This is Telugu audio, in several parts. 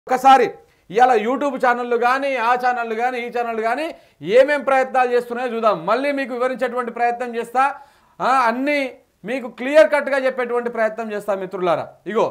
ఒకసారి ఇవాళ యూట్యూబ్ ఛానళ్ళు కానీ ఆ ఛానళ్ళు కానీ ఈ ఛానళ్ళు కానీ ఏమేం ప్రయత్నాలు చేస్తున్నాయో చూద్దాం మళ్ళీ మీకు వివరించేటువంటి ప్రయత్నం చేస్తా ఆ, అన్నీ మీకు క్లియర్ కట్గా చెప్పేటువంటి ప్రయత్నం చేస్తా మిత్రులారా ఇగో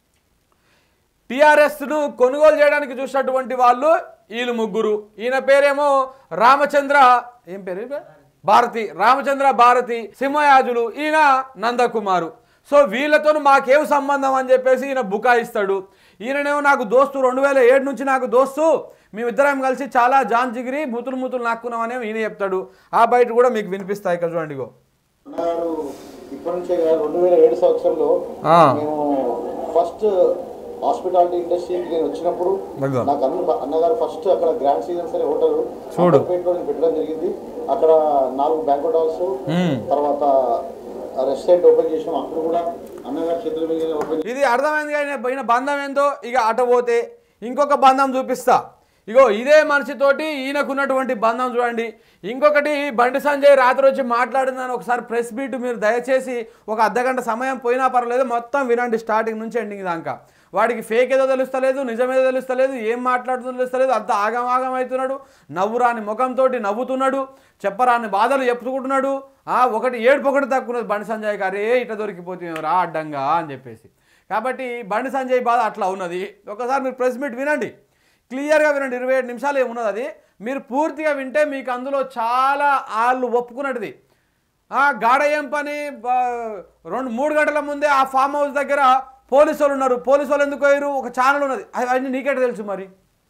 టీఆర్ఎస్ను కొనుగోలు చేయడానికి చూసినటువంటి వాళ్ళు వీళ్ళు ముగ్గురు ఈయన పేరేమో రామచంద్ర ఏం పేరు ఈయన పేరు? భారతి రామచంద్ర భారతి సింహయాజులు ఈయన నందకుమారు సో వీళ్ళతో మాకేం సంబంధం అని చెప్పేసి ఈయన బుకాయిస్తాడు ఈయననేమో నాకు దోస్తు రెండు వేల ఏడు నుంచి నాకు దోస్తు మేమిద్దరం కలిసి చాలా జాన్ జిగిరి ముతులు ముతులు నాక్కున్నామని ఈయన చెప్తాడు ఆ బయట కూడా మీకు వినిపిస్తాయి ఇక్కడ చూడండి ఇగో అన్నగారు ఇప్పటి నుంచే కాదు రెండు వేల ఏడు సంవత్సరంలో ఆ. మేము ఫస్ట్ హాస్పిటాలిటీ ఇండస్ట్రీకి నేను వచ్చినప్పుడు అదిగో. నాకు అన్న అన్నగారు ఫస్ట్ అక్కడ గ్రాండ్ సీజన్స్ అనే హోటల్ చూడు. పేటలో నేను పెట్టడం జరిగింది అక్కడ నాలుగు బ్యాంక్వెట్ హాల్స్ మ్మ్. తర్వాత రెస్టారెంట్ ఓపెన్ చేసినాం అక్కడ కూడా అన్నగారు చేతుల మీద ఓపెన్ ఇది అర్థమైంది కానీ పోయిన బంధం ఏందో ఇక అట పోతే ఇంకొక బంధం చూపిస్తా ఇగో ఇదే మనిషితోటి ఈయనకున్నటువంటి బంధం చూడండి ఇంకొకటి బండి సంజయ్ రాత్రి వచ్చి మాట్లాడిందని ఒకసారి ప్రెస్ మీట్ మీరు దయచేసి ఒక అర్ధగంట సమయం పోయినా పర్వాలేదు మొత్తం వినండి స్టార్టింగ్ నుంచి ఎండింగ్ దాకా వాడికి ఫేక్ ఏదో తెలుస్తలేదు నిజమేదో తెలుస్తలేదు ఏం మాట్లాడుతుందో తెలుస్తలేదు అంత ఆగమాగం అవుతున్నాడు నవ్వురాని ముఖంతో నవ్వుతున్నాడు చెప్పరాని బాధలు చెప్పుకుంటున్నాడు ఆ, ఒకటి ఏడుపు ఒకటి తక్కువ బండి సంజయ్ గారే ఇట దొరికిపోతే రా అడ్డంగా అని చెప్పేసి కాబట్టి బండి సంజయ్ బాధ అట్లా ఉన్నది ఒకసారి మీరు ప్రెస్ మీట్ వినండి క్లియర్గా వినండి ఇరవై ఏడు నిమిషాలు ఏమున్నది అది మీరు పూర్తిగా వింటే మీకు అందులో చాలా వాళ్ళు ఒప్పుకున్నట్టుది ఆ గాడ ఏం పని బా- రెండు మూడు గంటల ముందే ఆ ఫామ్ హౌస్ దగ్గర పోలీసు వాళ్ళు ఉన్నారు పోలీసు వాళ్ళు ఎందుకు పోయారు ఒక ఛానల్ ఉన్నది అవన్నీ నీకెట తెలుసు మరి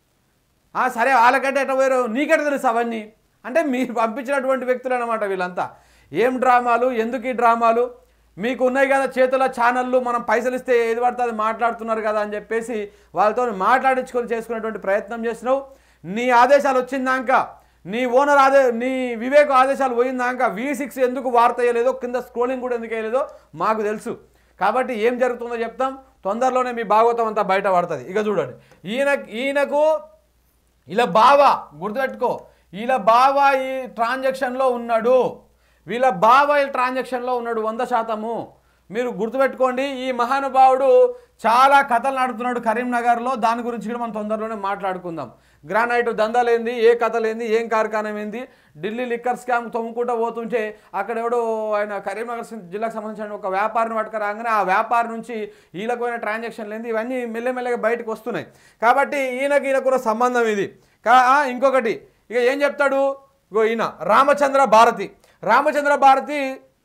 ఆ, సరే వాళ్ళకంటే ఎట్లా పోయారు నీకెట తెలుసు అవన్నీ అంటే మీరు పంపించినటువంటి వ్యక్తులు అనమాట వీళ్ళంతా ఏం డ్రామాలు ఎందుకు ఈ డ్రామాలు మీకు ఉన్నాయి కదా చేతుల ఛానళ్ళు మనం పైసలు ఇస్తే ఏది పడితే అది మాట్లాడుతున్నారు కదా అని చెప్పేసి వాళ్ళతో మాట్లాడించుకొని చేసుకునేటువంటి ప్రయత్నం చేసినావు నీ ఆదేశాలు వచ్చిందాక నీ ఓనర్ ఆదే నీ వివేక్ ఆదేశాలు పోయిందాక వి సిక్స్ ఎందుకు వార్త వేయలేదో కింద స్క్రోలింగ్ కూడా ఎందుకు వేయలేదో మాకు తెలుసు కాబట్టి ఏం జరుగుతుందో చెప్తాం తొందరలోనే మీ భాగవతం అంతా బయట పడుతుంది ఇక చూడండి ఈయన ఈయనకు ఇలా బావ గుర్తుపెట్టుకో వీళ్ళ బావ ఈ ట్రాన్సాక్షన్లో ఉన్నాడు వీళ్ళ బావ ఈ ట్రాన్సాక్షన్లో ఉన్నాడు వంద శాతము మీరు గుర్తుపెట్టుకోండి ఈ మహానుభావుడు చాలా కథలు నడుపుతున్నాడు కరీంనగర్లో దాని గురించి కూడా మనం తొందరలోనే మాట్లాడుకుందాం గ్రానైట్ దందాలేంది ఏ కథలేంది ఏం కార్ఖానం ఏంది ఢిల్లీ లిక్కర్ స్కామ్ తొమ్ముకుంటూ పోతుంటే అక్కడ ఎవడో ఆయన కరీంనగర్ జిల్లాకు సంబంధించిన ఒక వ్యాపారిని పట్టుకురాగానే ఆ వ్యాపారి నుంచి వీళ్ళకు పోయిన ట్రాన్సాక్షన్లు ఏంది ఇవన్నీ మెల్లమెల్లగా బయటకు వస్తున్నాయి కాబట్టి ఈయనకి ఈయనకు కూడా సంబంధం ఇది కా ఆ, ఇంకొకటి ఇక ఏం చెప్తాడు ఇగో ఈయన రామచంద్ర భారతి రామచంద్ర భారతి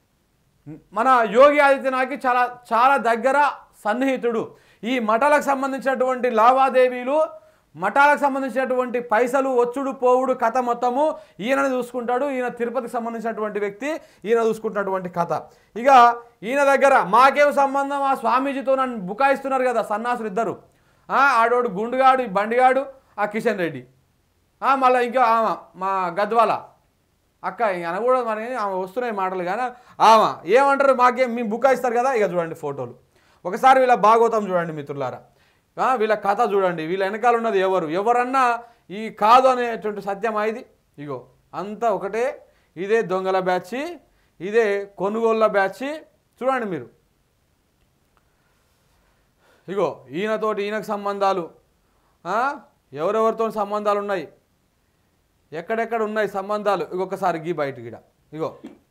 మన యోగి ఆదిత్యనాథ్కి చాలా చాలా దగ్గర సన్నిహితుడు ఈ మఠాలకు సంబంధించినటువంటి లావాదేవీలు మఠాలకు సంబంధించినటువంటి పైసలు వచ్చుడు పోవుడు కథ మొత్తము ఈయనని చూసుకుంటాడు ఈయన తిరుపతికి సంబంధించినటువంటి వ్యక్తి ఈయన చూసుకుంటున్నటువంటి కథ ఇక ఈయన దగ్గర మాకేం సంబంధం ఆ స్వామీజీతో నన్ను బుకాయిస్తున్నారు కదా సన్నాసులు ఇద్దరు ఆ, ఆడోడు గుండుగాడు ఈ బండిగాడు ఆ కిషన్ రెడ్డి ఆ, మళ్ళీ ఇంకా ఆమె మా గద్వాల అక్క ఇంక అనకూడదు మరి ఆమె వస్తున్నాయి మాటలు కానీ ఆమె ఏమంటారు మాకేం మేము బుక్ ఇస్తారు కదా ఇక చూడండి ఫోటోలు ఒకసారి వీళ్ళ భాగవతం చూడండి మిత్రులారా ఆ, వీళ్ళ కథ చూడండి వీళ్ళ వెనకాల ఉన్నది ఎవరు ఎవరన్నా ఈ కాదు అనేటువంటి సత్యం ఇది ఇగో అంతా ఒకటే ఇదే దొంగల బ్యాచ్ ఇదే కొనుగోళ్ళ బ్యాచ్ చూడండి మీరు ఇగో ఈయనతోటి ఈయనకు సంబంధాలు ఆ, ఎవరెవరితో సంబంధాలు ఉన్నాయి ఎక్కడెక్కడ ఉన్నాయి సంబంధాలు ఇంకొకసారి గీ బయట గిడ ఇగో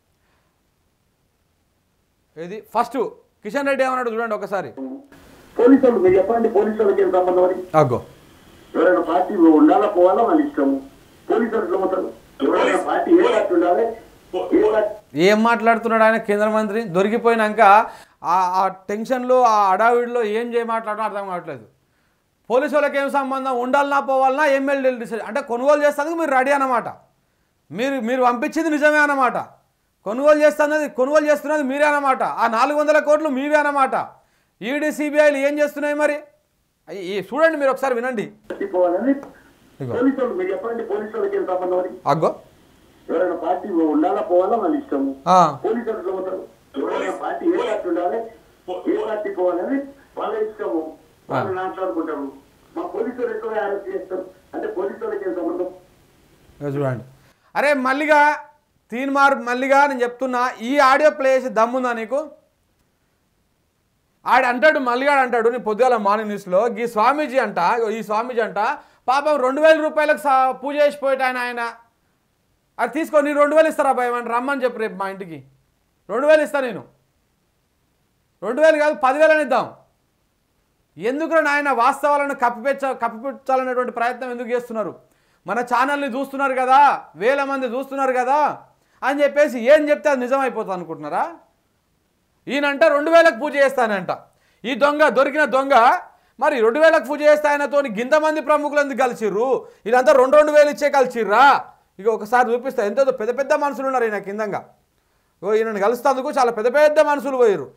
ఇది ఫస్ట్ కిషన్ రెడ్డి ఏమన్నాడు చూడండి ఒకసారి పోలీసు వాళ్ళు మీరు చెప్పండి పోలీసు వాళ్ళకి ఏం సంబంధం అని అగ్గో ఎవరైనా పార్టీ ఉండాలా పోవాలా వాళ్ళ ఇష్టము పోలీసు వాళ్ళు ఎట్లా పోతారు ఎవరైనా పార్టీ ఏ పార్టీ ఉండాలి ఏ పార్టీ ఏం మాట్లాడుతున్నాడు ఆయన కేంద్ర మంత్రి దొరికిపోయినాక ఆ ఆ టెన్షన్లో ఆ అడావిడిలో ఏం చేయ మాట్లాడడం అర్థం కావట్లేదు పోలీసు వాళ్ళకి ఏం సంబంధం ఉండాలన్నా పోవాలన్నా ఎమ్మెల్యేలు డిసైడ్ అంటే కొనుగోలు చేస్తానికి మీరు రెడీ అన్నమాట మీరు మీరు పంపించింది నిజమే అన్నమాట కొనుగోలు చేస్తున్నది కొనుగోలు చేస్తున్నది మీరే అన్నమాట ఆ నాలుగు వందల కోట్లు మీవే అన్నమాట ఈడీ సిబిఐలు ఏం చేస్తున్నాయి మరి అయ్యి- ఈ చూడండి మీరు ఒకసారి వినండి పోవాలని ఇగో. పోలీసు వాళ్ళు మీరు చెప్పండి పోలీసు వాళ్ళకి ఏం సంబంధం అని అగ్గో ఎవరైనా పార్టీ ఉండాలా పోవాలా వాళ్ళ ఇష్టము ఆ, పోలీసు వాళ్ళు ఎట్లా పోతారు ఎవరైనా పార్టీ ఏ పార్టీ ఉండాలి ఏ పార్టీ పోవాలని వాళ్ళ ఇష్టము వాళ్ళు మాట్లాడుకుంటారు మా పోలీసు వాళ్ళు ఎట్లా అరెస్ట్ చేస్తారు అంటే పోలీసు వాళ్ళకి ఏం సంబంధం ఇగో చూడండి అరే మల్లిగా తీన్మార్ మల్లిగా నేను చెప్తున్నా ఈ ఆడియో ప్లే చేసి దమ్ముందా నీకు ఆడు అంటాడు మల్లిగాడు అంటాడు నీ పొద్దుగాల మార్నింగ్ న్యూస్లో ఈ స్వామీజీ అంట ఇగో ఈ స్వామీజీ అంట పాపం రెండు వేల రూపాయలకు సా- పూజ చేసిపోయాడు ఆయన ఆయన అది తీసుకో నీ రెండు వేలు ఇస్తారా భయం అని రమ్మని చెప్పు రేపు మా ఇంటికి రెండు వేలు ఇస్తా నేను రెండు వేలు కాదు పదివేలని ఇద్దాం ఎందుకు నాయన వాస్తవాలను కప్పిపెచ్చ కప్పిపెట్టాలనేటువంటి ప్రయత్నం ఎందుకు చేస్తున్నారు మన ఛానల్ని చూస్తున్నారు కదా వేల మంది చూస్తున్నారు కదా అని చెప్పేసి ఏం చెప్తే అది నిజం అయిపోతుంది అనుకుంటున్నారా ఈయనంట రెండు వేలకు పూజ చేస్తానంట ఈ దొంగ దొరికిన దొంగ మరి రెండు వేలకు పూజ చేస్తే ఆయనతో గింతమంది ప్రముఖులు ఎందుకు కలిసిర్రు వీళ్ళంతా రెండు రెండు వేలు ఇచ్చే కలిసిర్రా ఇక ఒకసారి చూపిస్తా ఎంతో పెద్ద పెద్ద మనుషులు ఉన్నారు ఈయన కిందంగా ఓ ఈయనను కలుస్తందుకు చాలా పెద్ద పెద్ద మనుషులు పోయారు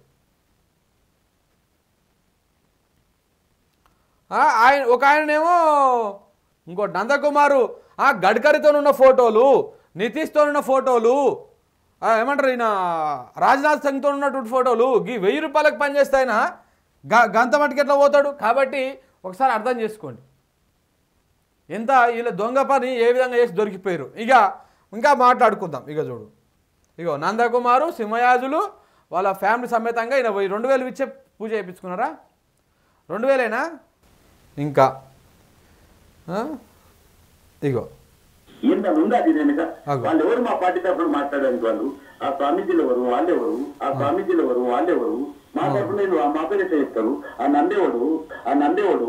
ఆ, ఆయన ఒక ఆయననేమో ఇంకో నందకుమారు ఆ గడ్కరీతో ఉన్న ఫోటోలు నితీష్తో ఉన్న ఫోటోలు ఆ, ఏమంటారు ఈయన రాజ్నాథ్ సింగ్తో ఉన్నటువంటి ఫోటోలు ఈ వెయ్యి రూపాయలకు పనిచేస్తే ఆయన గ గంత మట్టుకు ఎట్లా పోతాడు కాబట్టి ఒకసారి అర్థం చేసుకోండి ఎంత వీళ్ళ దొంగ పని ఏ విధంగా చేసి దొరికిపోయారు ఇక ఇంకా మాట్లాడుకుందాం ఇక చూడు ఇగో నందకుమారు సింహయాజులు వాళ్ళ ఫ్యామిలీ సమేతంగా ఈయన వెయ్యి- రెండు వేలు ఇచ్చే పూజ చేయించుకున్నారా రెండు వేలేనా ఇంకా ఆ? ఇగో ఏంట ఉందా అది వెనుక అగో. వాళ్ళు ఎవరు మా పార్టీ తరఫున మాట్లాడడానికి వాళ్ళు ఆ స్వామీజీలు ఎవరు వాళ్ళెవరు ఆ స్వామీజీలు ఎవరు వాళ్ళెవరు మా తరఫున నేను మా పేరు చేస్తారు ఆ నందేవుడు ఆ నందేవుడు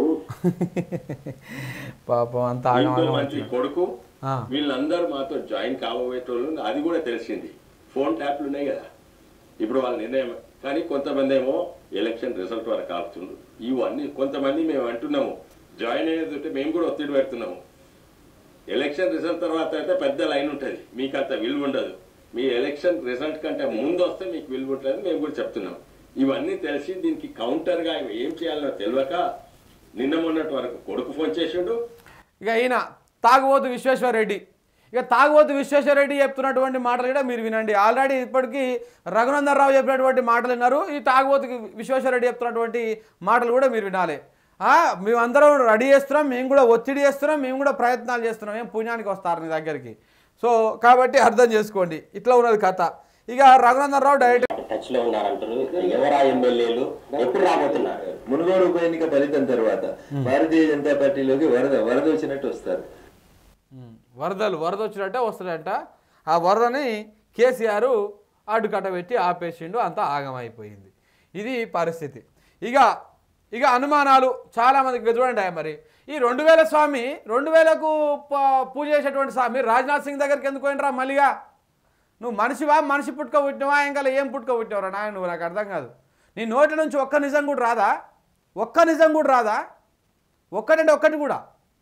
పాపం అంత ఇంకో మంచి కొడుకు ఆ. వీళ్ళందరూ మాతో జాయిన్ కాబోయేటోళ్ళు అది కూడా తెలిసింది ఫోన్ ట్యాప్లు ఉన్నాయి కదా ఇప్పుడు వాళ్ళ నిర్ణయం కానీ కొంతమంది ఏమో ఎలక్షన్ రిజల్ట్ వరకు ఆపుతుండ్రు ఇవన్నీ కొంతమంది మేము అంటున్నాము జాయిన్ అయ్యేది ఉంటే మేము కూడా ఒత్తిడి పెడుతున్నాము ఎలక్షన్ రిజల్ట్ తర్వాత అయితే పెద్ద లైన్ ఉంటుంది మీకు అంత విలువ ఉండదు మీ ఎలక్షన్ రిజల్ట్ కంటే ముందు వస్తే మీకు విలువ ఉంటుంది మేము కూడా చెప్తున్నాం ఇవన్నీ తెలిసి దీనికి కౌంటర్గా ఏం చేయాలో తెలియక నిన్న మొన్నటి వరకు కొడుకు ఫోన్ చేసిండు ఇక ఈయన తాగుబోతు విశ్వేశ్వరరెడ్డి ఇక తాగుబోతు విశ్వేశ్వరరెడ్డి చెప్తున్నటువంటి మాటలు కూడా మీరు వినండి ఆల్రెడీ ఇప్పటికీ రఘునందన్ రావు చెప్పినటువంటి మాటలు విన్నారు ఈ తాగుబోతు విశ్వేశ్వరరెడ్డి చెప్తున్నటువంటి మాటలు కూడా మీరు వినాలి ఆ, మేమందరం రెడీ చేస్తున్నాం మేము కూడా ఒత్తిడి చేస్తున్నాం మేము కూడా ప్రయత్నాలు చేస్తున్నాం ఏం పుణ్యానికి వస్తారు నీ దగ్గరికి సో కాబట్టి అర్థం చేసుకోండి ఇట్లా ఉన్నది కథ ఇక రఘునందన్ రావు డైరెక్ట్ టచ్ లో ఉన్నారంటారు ఎవరా ఎమ్మెల్యేలు ఎప్పుడు రాబోతున్నారు మునుగోడు ఉప ఎన్నిక ఫలితం తర్వాత భారతీయ జనతా పార్టీలోకి వరద వరద వచ్చినట్టు వస్తారు ఉమ్, వరదలు వరద వచ్చినట్టే వస్తున్నాయంట ఆ వరదని కేసీఆర్ అడ్డుకట్ట పెట్టి ఆపేసిండు అంతా ఆగమైపోయింది ఇది పరిస్థితి ఇక ఇక అనుమానాలు చాలామందికి ఇక చూడండి మరి ఈ రెండు వేల స్వామి రెండు వేలకు ప- పూజ చేసేటువంటి స్వామి రాజ్నాథ్ సింగ్ దగ్గరికి ఎందుకు పోయినరా మళ్ళీగా నువ్వు మనిషివా మనిషి పుట్టుక పుట్టినవా ఇంకా ఏం పుట్టుక పుట్టినవరా నాయన నువ్వు నాకు అర్థం కాదు నీ నోటి నుంచి ఒక్క నిజం కూడా రాదా ఒక్క నిజం కూడా రాదా ఒక్కటంటే ఒక్కటి కూడా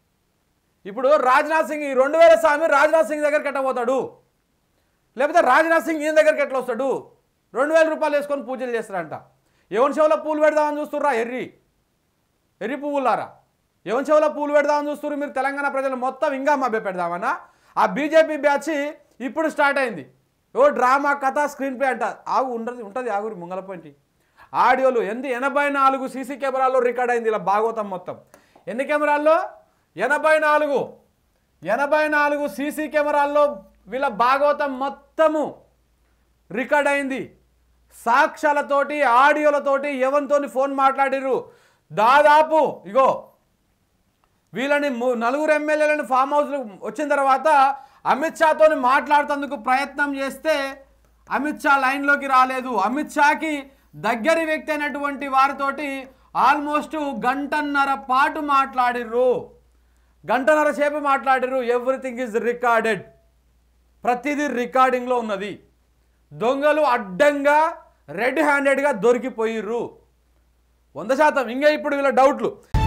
ఇప్పుడు రాజ్నాథ్ సింగ్ ఈ రెండు వేల స్వామి రాజ్నాథ్ సింగ్ దగ్గరికి ఎట్ట పోతాడు లేకపోతే రాజ్నాథ్ సింగ్ ఈయన దగ్గరికి ఎట్లా వస్తాడు రెండు వేల రూపాయలు వేసుకొని పూజలు చేస్తారంట ఎవరి చెవులో పూలు పెడదామని చూస్తుర్రా ఎర్రి ఎర్రి పువ్వులారా ఎవరి చెవులో పూలు పెడదామని చూస్తున్నారు మీరు తెలంగాణ ప్రజలు మొత్తం ఇంకా మభ్య పెడదామన్నా ఆ బీజేపీ బ్యాచ్ ఇప్పుడు స్టార్ట్ అయింది ఓ డ్రామా కథ స్క్రీన్ ప్లే అంట ఆగు ఉండదు ఉంటుంది ఆగురి ముంగల పాయింట్ ఆడియోలు ఎన్ని ఎనభై నాలుగు సీసీ కెమెరాల్లో రికార్డ్ అయింది ఇలా భాగవతం మొత్తం ఎన్ని కెమెరాల్లో ఎనభై నాలుగు ఎనభై నాలుగు సీసీ కెమెరాల్లో వీళ్ళ భాగవతం మొత్తము రికార్డ్ అయింది సాక్ష్యాలతోటి ఆడియోలతోటి ఎవరితోని ఫోన్ మాట్లాడిర్రు దాదాపు ఇగో వీళ్ళని ము- నలుగురు ఎమ్మెల్యేలను ఫామ్ హౌస్ వచ్చిన తర్వాత అమిత్ షాతోని మాట్లాడుతందుకు ప్రయత్నం చేస్తే అమిత్ షా లైన్లోకి రాలేదు అమిత్ షాకి దగ్గరి వ్యక్తి అయినటువంటి వారితోటి ఆల్మోస్ట్ గంటన్నర పాటు మాట్లాడిర్రు గంటన్నర సేపు మాట్లాడిర్రు ఎవ్రీథింగ్ ఈజ్ రికార్డెడ్ ప్రతిదీ రికార్డింగ్లో ఉన్నది దొంగలు అడ్డంగా రెడ్ హ్యాండెడ్గా దొరికిపోయిర్రు వంద శాతం ఇంకా ఇప్పుడు వీళ్ళ డౌట్లు